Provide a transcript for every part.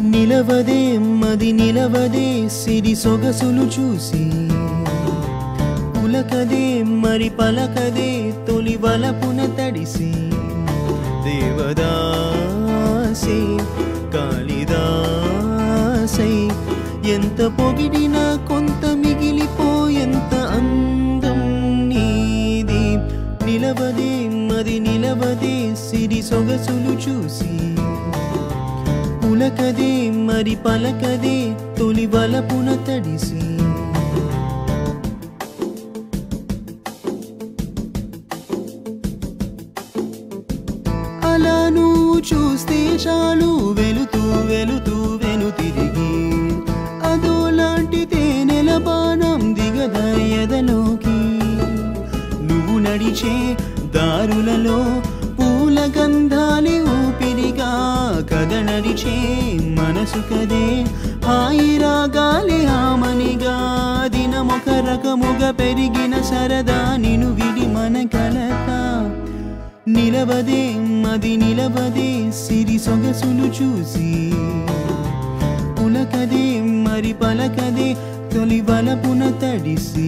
నిలవదే మది నిలవదే సిరి సొగసులు చూసి పులకదే మరి పలకదే తొలి వలపున తడిసి దేవదాసే కాళిదాసై ఎంత పొగిడినా కొంత మిగిలిపోయేంత అందం నీది నిలవదే మది నిలవదే సిరి సొగసులు చూసి పులకదే మరి పలకదే తొలి వలపున తడిసి అలా నువ్వు చూస్తే చాలు వెలుతూ వెలుతూ వెను తిరిగి అదో లాంటి తేనెల బాణం దిగద ఎదలోకి నువ్వు నడిచే దారులలో పూల గంధాలి ఊపిరిగా కథ నడిచే మనసు కదే హాయి రాగాలి హామనిగా దినమొక రకముగా పెరిగిన సరదా నిను విడి మన కలత నిలవదే మది నిలవదే సిరి సొగసులు చూసి పులకదే మరి పలకదే తొలి వలపున తడిసి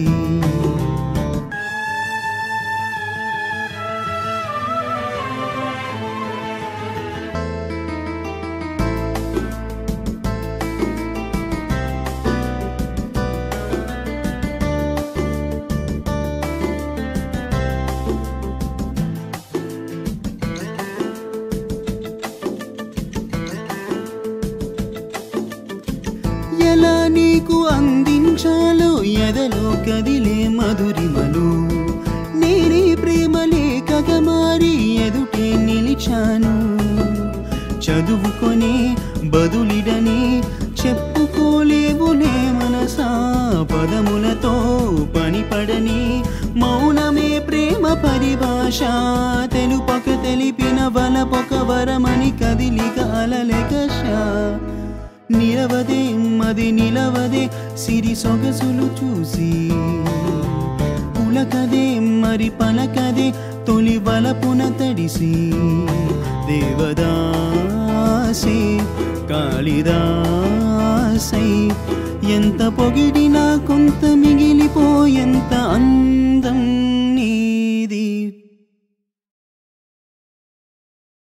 ఎలా నీకు అందించాలో ఎదలో కదిలే మధురిమలు నేనే ప్రేమ లేఖగా మారి ఎదుటే నిలిచాను చదువుకొని బదులిడని చెప్పుకోలేవులే మనసా పదములతో పనిపడని మౌనమే ప్రేమ పరిభాష తెలుపక తెలిపిన వలపొక వరమని కదిలిక అలలెకష నిలవదే మది నిలవదే సిరి సొగసులు చూసి పులకదే మరి పలకదే తొలి వలపున తడిసి దేవదాసే కాళిదాసై ఎంత పొగిడినా కొంత మిగిలిపోయేంత అందం